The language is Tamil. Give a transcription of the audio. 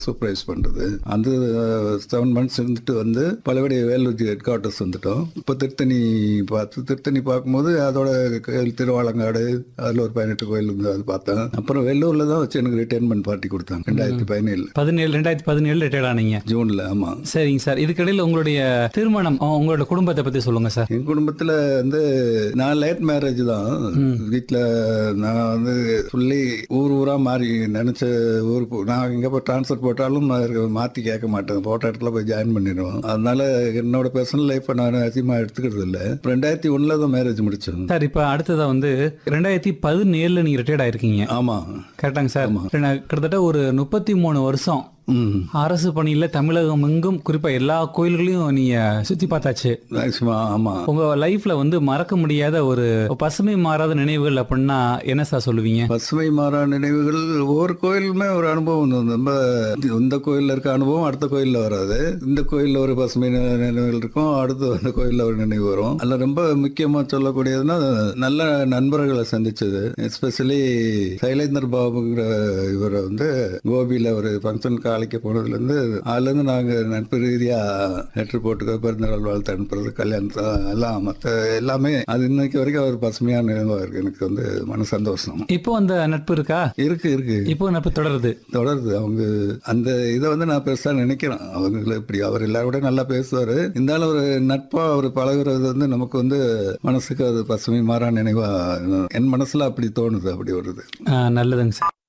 சூப்பர்வைஸ் பண்றது அந்த செவன் மந்த்ஸ் இருந்துட்டு வந்து பலபடி வேலூர் ஹெட் குவார்ட்டர்ஸ் வந்துட்டோம் இப்போ திருத்தணி பார்த்து திருத்தணி பார்க்கும்போது அதோட கோயில் திருவாலங்காடு அதில் ஒரு பதினெட்டு கோயில் இருந்து அது பார்த்தேன் அப்புறம் வெள்ளூர்ல தான் வச்சு எனக்கு ரிட்டைர்மெண்ட் பார்ட்டி கொடுத்தாங்க ரெண்டாயிரத்தி பதினேழு பதினேழு ரெண்டாயிரத்தி பதினேழு ரிட்டையர்ட் ஆனீங்க ஜூன்ல ஆமா சரிங்க சார் இதுக்கிடையில் உங்களுடைய திருமணம் அஹ், உங்களோட குடும்பத்தை பத்தி சொல்லுங்க சார் என் குடும்பத்துல வந்து நான் லேட் மேரேஜ் தான் வீட்ல நான் வந்து சொல்லி ஊர் ஊரா மாறி நினைச்ச ஊர் போ- நான் எங்க போய் டிரான்ஸ்ஃபர் போட்டாலும் நான் இருக்க- மாத்தி கேட்க மாட்டேன் போட்ட இடத்துல போய் ஜாயின் பண்ணிடுவோம் அதனால என்னோட பர்சனல் லைஃப் நான் அதிகமா எடுத்துக்கிறது இல்ல ரெண்டாயிரத்தி ஒண்ணுல தான் மேரேஜ் முடிச்சோம் சார் இப்ப அடுத்ததா வந்து ரெண்டாயிரத்தி பதினேழுல நீங்க ரிட்டையர்ட் ஆயிருக்கீங்க ஆமா கரெக்டாங்க சார் ரெண்டா- கிட்டத்தட்ட ஒரு முப்பத்தி மூணு வருஷம் ம் அரசு பணியில தமிழகம் எங்கும் குறிப்பா எல்லா கோயில்களையும் நீங்க சுத்தி பார்த்தாச்சு மேக்சிமம் ஆமா உங்க லைஃப்ல வந்து மறக்க முடியாத ஒரு பசுமை மாறாத நினைவுகள் அப்படின்னா என்ன சார் சொல்லுவீங்க பசுமை மாறா நினைவுகள் ஒவ்வொரு கோயிலுமே ஒரு அனுபவம் தான். நம்ம இந்த கோயில்ல இருக்க அனுபவம் அடுத்த கோயில்ல வராது இந்த கோயில்ல ஒரு பசுமை நி- நினைவுகள் இருக்கும் அடுத்து அந்த கோயில்ல ஒரு நினைவு வரும் அதுல ரொம்ப முக்கியமா சொல்லக்கூடியதுன்னா நல்ல நண்பர்களை சந்திச்சது எஸ்பெஷலி சைலேந்தர் பாபுங்கிற இவரை வந்து கோபியில ஒரு ஃபங்க்ஷனுக்கு அழைக்க போனதுல இருந்து அதுல இருந்து நாங்க நட்பு ரீதியா லெட்டர் போட்டுக்க பிறந்தநாள் வாழ்த்து அனுப்புறது கல்யாணத்தை எல்லாம் மத்த எல்லாமே அது இன்னைக்கு வரைக்கும் ஒரு பசுமையான நினைவா இருக்கு எனக்கு வந்து மன சந்தோஷம் இப்போ அந்த நட்பு இருக்கா இருக்கு இருக்கு இப்போ நட்பு தொடருது தொடருது அவங்க அந்த இதை வந்து நான் பெருசா நினைக்கிறேன் அவங்க இப்படி அவர் எல்லாரோட நல்லா பேசுவாரு இருந்தாலும் ஒரு நட்பா அவர் பழகுறது வந்து நமக்கு வந்து மனசுக்கு அது பசுமை மாறா நினைவா என் மனசுல அப்படி தோணுது அப்படி வருது ஆஹ் நல்லதுங்க சார்